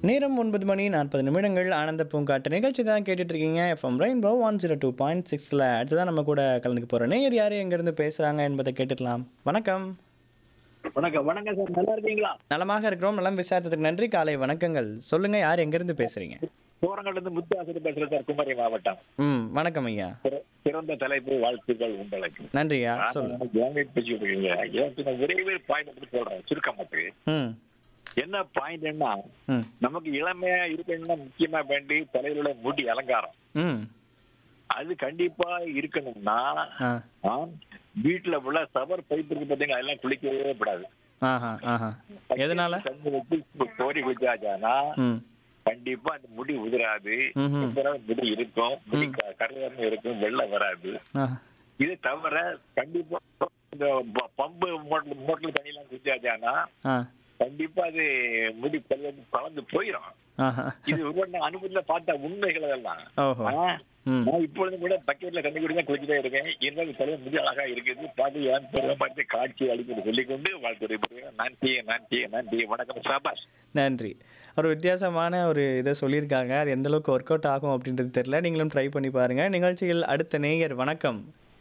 நேரம் ஒன்பது மணி நாற்பது நிமிடங்கள் ஆனந்த பூங்காட்டு நிகழ்ச்சி தான் கேட்டுட்டு இருக்கீங்க FM rainbow one zero two point சிக்ஸில் அடுத்ததான் நம்ம கூட கலந்துக்க போகிறோம் நேயர் யார் எங்கேருந்து பேசுகிறாங்க என்பதை கேட்டுக்கலாம் வணக்கம் வணக்கம் வணக்கம் சார் நல்லா இருக்கீங்களா நலமாக இருக்கிறோம் நலம் விசாரித்ததுக்கு நன்றி காலை வணக்கங்கள் சொல்லுங்கள் யார் எங்கேருந்து பேசுகிறீங்க தோரங்கள்ல இருந்து முத்தாசிரி பேசுறேன் சார் குமரி மாவட்டம் ம் வணக்கம் ஐயா சிற- சிறந்த தலைப்பு வாழ்த்துக்கள் உங்களுக்கு நன்றியா சொல்லு லாங்குவேஜ் பேசி விடுவீங்க எனக்கு நான் ஒரே ஒரு பாயிண்ட் மட்டும் சொல்றேன் சுருக்கமாட்டு ம் என்ன பாயிண்ட்னா ம் நமக்கு இளமையா இருக்கணும்னா முக்கியமா வேண்டி தலையில முடி அலங்காரம் ம் அது கண்டிப்பா இருக்கணும்னா ஆ ஆ, வீட்டுல உள்ள சவர் பைப் இருக்கு பாத்தீங்க அதெல்லாம் குளிக்கவே கூடாது ஆஹா ஆஹா எதனால தண்ணி வச்சு கோரி குளிச்சாச்சானா ம் கண்டிப்பா அந்த முடி உதிராது ம்ஹும். உதிராத முடி இருக்கும் முடி க- கரையாம இருக்கும் வெள்ளம் வராது ஆஹா இது தவிர கண்டிப்பா இந்த ப- பம்பு மோட்டர் மோட்டர் தண்ணி எல்லாம் குடிச்சாச்சானா ஆ கண்டிப்பா அது முடி கலந்து கலந்து போயிடும் ஆஹா இது ஒவ்வொரு அனுபவத்துல பார்த்த உண்மைகள் அதெல்லாம் ஓஹோ ஆ, ம் நான் இப்பொழுது கூட பக்கெட்ல தண்ணி குடி தான் குளிச்சுட்டே இருக்கேன் இருந்தாலும் தலைவர் முடி அழகா இருக்குது பார்த்து ஏன் பெருமை பார்த்து காட்சி அளிக்கிறது சொல்லிக்கொண்டு வாழ்த்துறை நன்றி நன்றி நன்றி வணக்கம் சாபாஷ் நன்றி ஒரு வித்தியாசமான ஒரு இதை சொல்லியிருக்காங்க அது எந்த அளவுக்கு ஒர்க் அவுட் ஆகும் அப்படின்றது தெரியல நீங்களும் ட்ரை பண்ணி பாருங்க நிகழ்ச்சியில் அடுத்த நேயர் வணக்கம்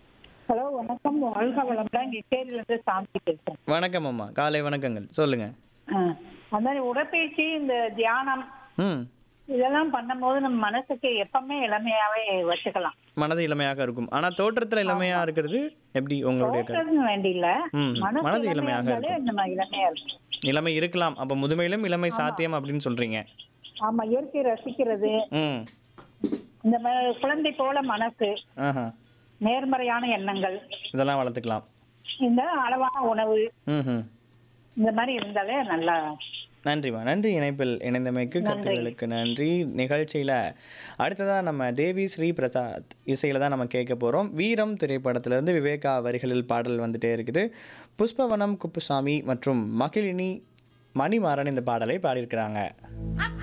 ஹலோ வணக்கம் வாழ்க வளம்லாம் இங்கே இருந்து சாந்தி பேசுறேன் வணக்கம் அம்மா காலை வணக்கங்கள் சொல்லுங்க ஆ, அந்த மாதிரி உடற்பயிற்சி இந்த தியானம் ம் இதெல்லாம் பண்ணும்போது நம்ம மனசுக்கு எப்பவுமே இளமையாவே வச்சுக்கலாம் மனது இளமையாக இருக்கும் ஆனா தோற்றத்துல இளமையா இருக்கிறது எப்படி உங்களுடைய கருத்து? தோற்றம்னு வேண்டியில்ல ம் மனசு மனது இளமையா இளமையாக இருந்தாலே இருக்கும் நம்ம இளமையா இருக்கும் இளமை இருக்கலாம் அப்ப முதுமையிலும் இளமை சாத்தியம் அப்படின்னு சொல்றீங்க ஆமா இயற்கை ரசிக்கிறது ம் இந்த மாதிரி குழந்தை போல மனசு ஆஹா நேர்மறையான எண்ணங்கள் இதெல்லாம் வளர்த்துக்கலாம் இந்த அளவான உணவு ம் ம் இந்த மாதிரி இருந்தாலே நல்லா நன்றிம்மா நன்றி இணைப்பில் இணைந்தமைக்கு கருத்துகளுக்கு நன்றி நிகழ்ச்சியில் அடுத்ததாக நம்ம தேவி ஸ்ரீ பிரசாத் இசையில் தான் நம்ம கேட்க போகிறோம் வீரம் திரைப்படத்திலிருந்து விவேகா வரிகளில் பாடல் வந்துட்டே இருக்குது புஷ்பவனம் குப்புசாமி மற்றும் மகிழினி மணிமாறன் இந்த பாடலை பாடியிருக்கிறாங்க அக்க